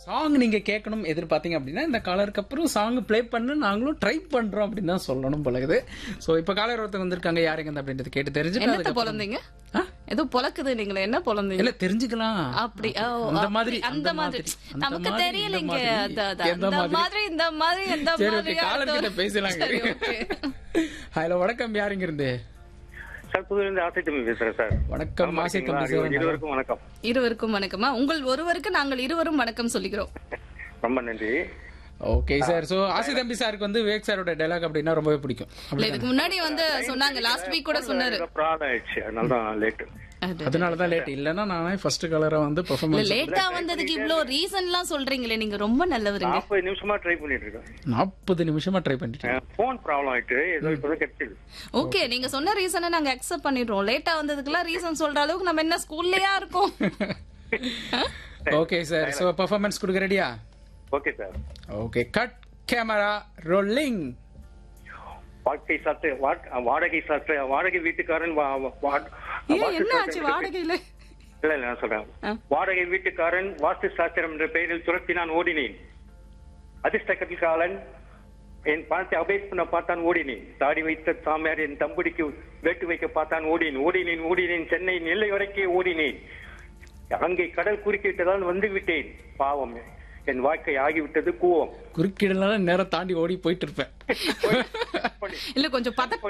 Song நீங்க கேட்கணும் எதிர்பார்த்தீங்க அப்படின்னா இந்த காலருக்கு அப்புறம் சாங் ப்ளே பண்ண நாங்களும் ட்ரை பண்றோம் அப்படின்னு தான் சொல்லணும் பழகுது சோ இப்ப காலர் ஒருத்தர் வந்திருக்காங்க யாருங்க அப்படின்றது கேட்டு தெரிஞ்சுட்டு என்னத்த அதுக்கப்புறம்- பொழந்தீங்க ஆ? ஏதோ பொழக்குது நீங்களே என்ன பொழந்தீங்க இல்ல தெரிஞ்சுக்கலாம் அப்படி ஓ, அந்த அப்படி, மாதிரி அந்த மாதிரி அந்த நமக்கு மாதிரி, தெரியலைங்க இந்த மாதிரி, அது, அது, எந்த அந்த மாதிரி? மாதிரி இந்த மாதிரி இந்த சரி மாதிரி ஓகே காலர் கிட்ட அடுத்த- பேசலாங்க சரி, okay. ஹலோ வணக்கம் யாருங்க இருந்து சார் புதுலேருந்து ஆசை தம்பி பேசுறேன் சார் வணக்கம் நல்லா ஆசை இருக்கீங்களா? தம்பி சார் இருவருக்கும் வணக்கம் இருவருக்கும் வணக்கமா உங்கள் ஒருவருக்கு நாங்கள் இருவரும் வணக்கம் சொல்லிக்கிறோம் ரொம்ப நன்றி ஓகே சார் சோ ஆசை தம்பி சாருக்கு வந்து விவேக் சாரோட டைலாக் அப்படின்னா ரொம்பவே பிடிக்கும் இல்ல இதுக்கு முன்னாடி வந்து சொன்னாங்க லாஸ்ட் வீக் கூட சொன்னாரு ப்ராப்ளம் ஆயிடுச்சு அதனால தான் லேட் அது. அதனாலதான் லேட் இல்லன்னா நானே ஃபர்ஸ்ட் கலரை வந்து இல்ல பெர்ஃபார்மன்ஸ் லேட்டா வந்ததுக்கு இவ்ளோ ரீசன் எல்லாம் சொல்றீங்களே நீங்க ரொம்ப நல்லவருங்க நாற்பது நிமிஷமா ட்ரை பண்ணிட்டு இருக்கேன் நாற்பது நிமிஷமா ட்ரை பண்ணிட்டேன் போன் ப்ராப்ளம் ஆயிட்டு ஏதோ இப்பதான் கிடைச்சது ஓகே நீங்க சொன்ன ரீசனை நாங்க அக்செப்ட் பண்ணிடுறோம் லேட்டா வந்ததுக்குலாம் ரீசன் சொல்ற அளவுக்கு நம்ம என்ன ஸ்கூல்லயா இருக்கோம் ஓகே சார் சோ பெர்ஃபார்மன்ஸ் கொடுக்க ரெடியா okay sir okay cut camera rolling வாழ்க்கை சாத்து வாட்- வாடகை சாத்து வாடகை வீட்டுக்காரன் வா- வா- வா- ஏன் வாஸ்து என்ன ஆச்சு சாஸ்திரம் வாடகையில இல்ல இல்ல நான் சொல்றேன் ஆ. வாடகை வீட்டுக்காரன் வாஸ்து சாஸ்திரம் என்ற பெயரில் துரத்தி நான் ஓடினேன் அதிர்ஷ்ட கட்டிக்காலன் என் பணத்தை அபேஸ் பண்ண பார்த்தான் ஓடினேன் தாடி வைத்த சாமியார் என் தம்புடிக்கு வேட்டு வைக்க பார்த்தான் ஓடினேன் ஓடினேன் ஓடினேன் சென்னை நெல்லை வரைக்கே ஓடினேன் அங்கே கடல் குறுக்கிட்டதால் வந்து விட்டேன் பாவம் என் வாழ்க்கை ஆகிவிட்டது கூவம் குறுக்கிடலாம் நேரம் தாண்டி ஓடி போயிட்டு இருப்பேன் இல்ல கொஞ்சம் பதட்ட